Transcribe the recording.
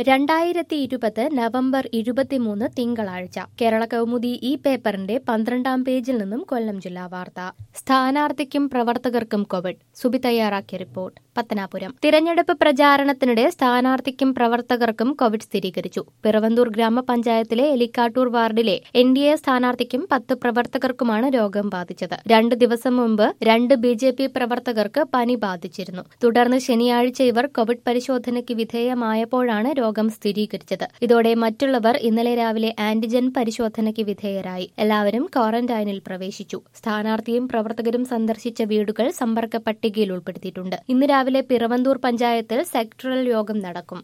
രണ്ടായിരത്തി ഇരുപത് നവംബർ ഇരുപത്തിമൂന്ന് തിങ്കളാഴ്ച കേരള കൗമുദി ഈ പേപ്പറിന്റെ പന്ത്രണ്ടാം പേജിൽ നിന്നും കൊല്ലം ജില്ലാ വാർത്ത സ്ഥാനാർത്ഥിക്കും പ്രവർത്തകർക്കും കോവിഡ് സുബി തയ്യാറാക്കിയ റിപ്പോർട്ട് പത്തനാപുരം തിരഞ്ഞെടുപ്പ് പ്രചാരണത്തിനിടെ സ്ഥാനാർത്ഥിക്കും പ്രവർത്തകർക്കും കോവിഡ് സ്ഥിരീകരിച്ചു പിറവന്തൂർ ഗ്രാമപഞ്ചായത്തിലെ എലിക്കാട്ടൂർ വാർഡിലെ എൻ ഡി എ സ്ഥാനാർത്ഥിക്കും പത്ത് പ്രവർത്തകർക്കുമാണ് രോഗം ബാധിച്ചത് രണ്ട് ദിവസം മുമ്പ് രണ്ട് ബി ജെ പി പ്രവർത്തകർക്ക് പനി ബാധിച്ചിരുന്നു തുടർന്ന് ശനിയാഴ്ച ഇവർ കോവിഡ് പരിശോധനയ്ക്ക് വിധേയമായപ്പോഴാണ് രോഗം സ്ഥിരീകരിച്ചത് ഇതോടെ മറ്റുള്ളവർ ഇന്നലെ രാവിലെ ആന്റിജൻ പരിശോധനയ്ക്ക് വിധേയരായി എല്ലാവരും ക്വാറന്റൈനിൽ പ്രവേശിച്ചു സ്ഥാനാർത്ഥിയും പ്രവർത്തകരും സന്ദർശിച്ച വീടുകൾ സമ്പർക്ക പട്ടികയിൽ ഉൾപ്പെടുത്തിയിട്ടുണ്ട് ഇന്ന് രാവിലെ പിറവന്തൂർ പഞ്ചായത്തിൽ സെക്ടറൽ യോഗം നടക്കും